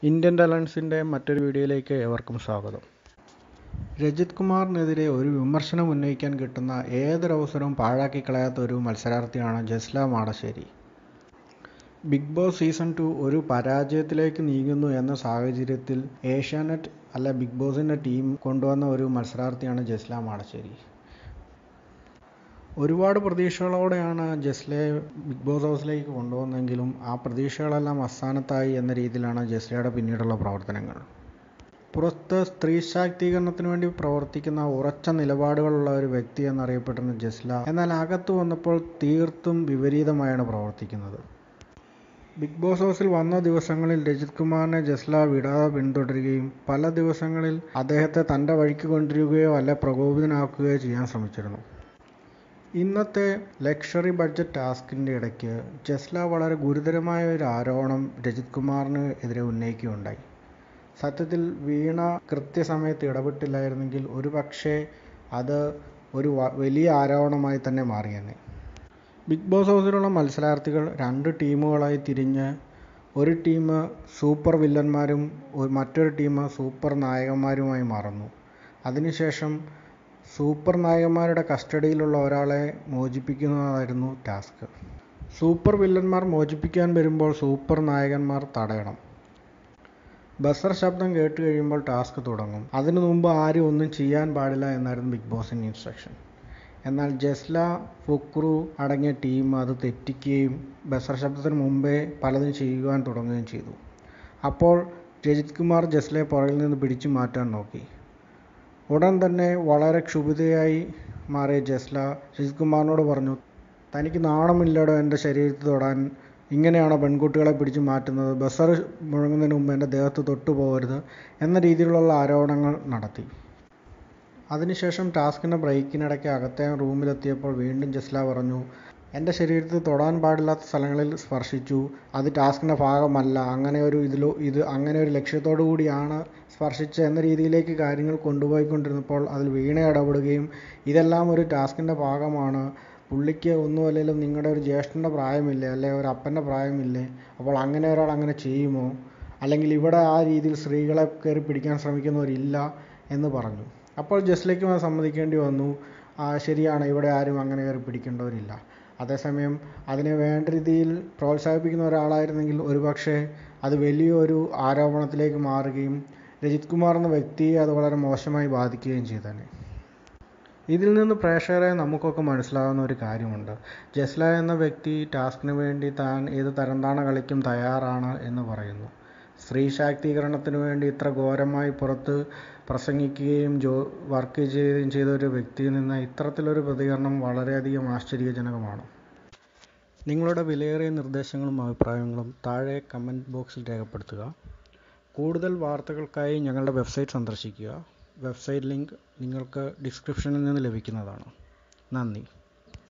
Indian ടാലൻസിൻ്റെ മറ്റൊരു വീഡിയോയിലേക്ക് ഏവർക്കും സ്വാഗതം രജിത് കുമാറിനെതിരെ ഒരു വിമർശനം ഉന്നയിക്കാൻ കിട്ടുന്ന ഏതൊരവസരവും പാഴാക്കി കളയാത്ത ഒരു മത്സരാർത്ഥിയാണ് Jasla Madassery big boss season two ഒരു പരാജയത്തിലേക്ക് നീങ്ങുന്നു എന്ന സാഹചര്യത്തിൽ ഏഷ്യാനെറ്റ് അല്ല ബിഗ് ബോസിൻ്റെ ടീം കൊണ്ടുവന്ന ഒരു മത്സരാർത്ഥിയാണ് ജസ്ല മാടശ്ശേരി ഒരുപാട് പ്രതീക്ഷകളോടെയാണ് ജസ്ലയെ ബിഗ് ബോസ് ഹൗസിലേക്ക് കൊണ്ടുവന്നെങ്കിലും ആ പ്രതീക്ഷകളെല്ലാം അസ്ഥാനത്തായി എന്ന രീതിയിലാണ് ജസ്ലയുടെ പിന്നീടുള്ള പ്രവർത്തനങ്ങൾ പുറത്ത് സ്ത്രീ ശാക്തീകരണത്തിന് വേണ്ടി പ്രവർത്തിക്കുന്ന ഉറച്ച നിലപാടുകളുള്ള ഒരു വ്യക്തി എന്നറിയപ്പെടുന്ന ജസ്ല എന്നാൽ അകത്ത് വന്നപ്പോൾ തീർത്തും വിപരീതമായാണ് പ്രവർത്തിക്കുന്നത് ബിഗ് ബോസ് ഹൗസിൽ വന്ന ദിവസങ്ങളിൽ രജിത് കുമാറിനെ ജസ്ല വിടാതെ പിന്തുടരുകയും പല ദിവസങ്ങളിൽ അദ്ദേഹത്തെ തൻ്റെ വഴിക്ക് കൊണ്ടുവരികയോ അല്ല പ്രകോപിതനാക്കുകയോ ചെയ്യാൻ ശ്രമിച്ചിരുന്നു ഇന്നത്തെ ലക്ഷറി ബഡ്ജറ്റ് ടാസ്കിൻ്റെ ഇടയ്ക്ക് ജസ്ല വളരെ ഗുരുതരമായ ഒരു ആരോപണം രജിത് കുമാറിന് എതിരെ ഉന്നയിക്കുകയുണ്ടായി സത്യത്തിൽ വീണ കൃത്യസമയത്ത് ഇടപെട്ടില്ലായിരുന്നെങ്കിൽ ഒരു പക്ഷേ അത് ഒരു വലിയ ആരോപണമായി തന്നെ മാറിയേനെ ബിഗ് ബോസ് ഹൗസിലുള്ള മത്സരാർത്ഥികൾ രണ്ട് ടീമുകളായി തിരിഞ്ഞ് ഒരു ടീം സൂപ്പർ വില്ലന്മാരും മറ്റൊരു ടീം സൂപ്പർ നായകന്മാരുമായി മാറുന്നു അതിനുശേഷം സൂപ്പർ നായകന്മാരുടെ കസ്റ്റഡിയിലുള്ള ഒരാളെ മോചിപ്പിക്കുന്നതായിരുന്നു ടാസ്ക് സൂപ്പർ വില്ലന്മാർ മോചിപ്പിക്കാൻ വരുമ്പോൾ സൂപ്പർ നായകന്മാർ തടയണം ബസർ ശബ്ദം കേട്ട് കഴിയുമ്പോൾ ടാസ്ക് തുടങ്ങും അതിനു മുമ്പ് ആരും ഒന്നും ചെയ്യാൻ പാടില്ല എന്നായിരുന്നു ബിഗ് ബോസിൻ്റെ ഇൻസ്ട്രക്ഷൻ എന്നാൽ ജസ്ല ഫുക്രു അടങ്ങിയ ടീം അത് തെറ്റിക്കുകയും ബസർ ശബ്ദത്തിന് മുമ്പേ പലതും ചെയ്യുവാൻ തുടങ്ങുകയും ചെയ്തു അപ്പോൾ രജിത് കുമാർ ജസ്ലയെ പുറകിൽ നിന്ന് പിടിച്ചു മാറ്റാൻ നോക്കി ഉടൻ തന്നെ വളരെ ക്ഷുഭിതയായി മാറിയ ജസ്ല രജിത് കുമാറിനോട് പറഞ്ഞു തനിക്ക് നാണമില്ലടോ എൻ്റെ ശരീരത്തിൽ തൊടാൻ ഇങ്ങനെയാണോ പെൺകുട്ടികളെ പിടിച്ചു മാറ്റുന്നത് ബസർ മുഴങ്ങുന്നതിന് മുമ്പ് എൻ്റെ ദേഹത്ത് തൊട്ടു പോകരുത് എന്ന രീതിയിലുള്ള ആരോപണങ്ങൾ നടത്തി അതിനുശേഷം ടാസ്കിൻ്റെ ബ്രേക്കിനിടയ്ക്ക് അകത്തെ റൂമിലെത്തിയപ്പോൾ വീണ്ടും ജസ്ല പറഞ്ഞു എൻ്റെ ശരീരത്തിൽ തൊടാൻ പാടില്ലാത്ത സ്ഥലങ്ങളിൽ സ്പർശിച്ചു അത് ടാസ്കിൻ്റെ ഭാഗമല്ല അങ്ങനെ ഒരു ഇതിലോ ഇത് അങ്ങനെ ഒരു ലക്ഷ്യത്തോടു കൂടിയാണ് സ്പർശിച്ച എന്ന രീതിയിലേക്ക് കാര്യങ്ങൾ കൊണ്ടുപോയിക്കൊണ്ടിരുന്നപ്പോൾ അതിൽ വീണ ഇടപെടുകയും ഇതെല്ലാം ഒരു ടാസ്കിൻ്റെ ഭാഗമാണ് പുള്ളിക്ക് ഒന്നുമല്ലെങ്കിലും നിങ്ങളുടെ ഒരു ജ്യേഷ്ഠൻ്റെ പ്രായമില്ലേ അല്ലെ ഒരു അപ്പൻ്റെ പ്രായമില്ലേ അപ്പോൾ അങ്ങനെ ഒരാൾ അങ്ങനെ ചെയ്യുമോ അല്ലെങ്കിൽ ഇവിടെ ആ രീതിയിൽ സ്ത്രീകളെ കയറി പിടിക്കാൻ ശ്രമിക്കുന്നവരില്ല എന്ന് പറഞ്ഞു അപ്പോൾ ജസ്ലയ്ക്കും അത് സമ്മതിക്കേണ്ടി വന്നു ശരിയാണ് ഇവിടെ ആരും അങ്ങനെ കയറി പിടിക്കേണ്ടവരില്ല അതേസമയം അതിനെ വേണ്ട രീതിയിൽ പ്രോത്സാഹിപ്പിക്കുന്ന ഒരാളായിരുന്നെങ്കിൽ ഒരുപക്ഷെ അത് വലിയൊരു ആരോപണത്തിലേക്ക് മാറുകയും രജിത് കുമാർ എന്ന വ്യക്തിയെ അത് വളരെ മോശമായി ബാധിക്കുകയും ചെയ്തേനെ ഇതിൽ നിന്ന് പ്രേക്ഷകരെ നമുക്കൊക്കെ മനസ്സിലാകുന്ന ഒരു കാര്യമുണ്ട് ജസ്ല എന്ന വ്യക്തി ടാസ്കിന് വേണ്ടി താൻ ഏത് തരംതാണ കളിക്കും തയ്യാറാണ് എന്ന് പറയുന്നു സ്ത്രീ ശാക്തീകരണത്തിന് വേണ്ടി ഇത്ര ഘോരമായി പുറത്ത് പ്രസംഗിക്കുകയും ജോ വർക്ക് ചെയ്യുകയും ചെയ്ത ഒരു വ്യക്തിയിൽ നിന്ന് ഇത്തരത്തിലൊരു പ്രതികരണം വളരെയധികം ആശ്ചര്യജനകമാണ് നിങ്ങളുടെ വിലയേറിയ നിർദ്ദേശങ്ങളും അഭിപ്രായങ്ങളും താഴെ കമൻറ്റ് ബോക്സിൽ രേഖപ്പെടുത്തുക കൂടുതൽ വാർത്തകൾക്കായി ഞങ്ങളുടെ വെബ്സൈറ്റ് സന്ദർശിക്കുക വെബ്സൈറ്റ് ലിങ്ക് നിങ്ങൾക്ക് ഡിസ്ക്രിപ്ഷനിൽ നിന്ന് ലഭിക്കുന്നതാണ് നന്ദി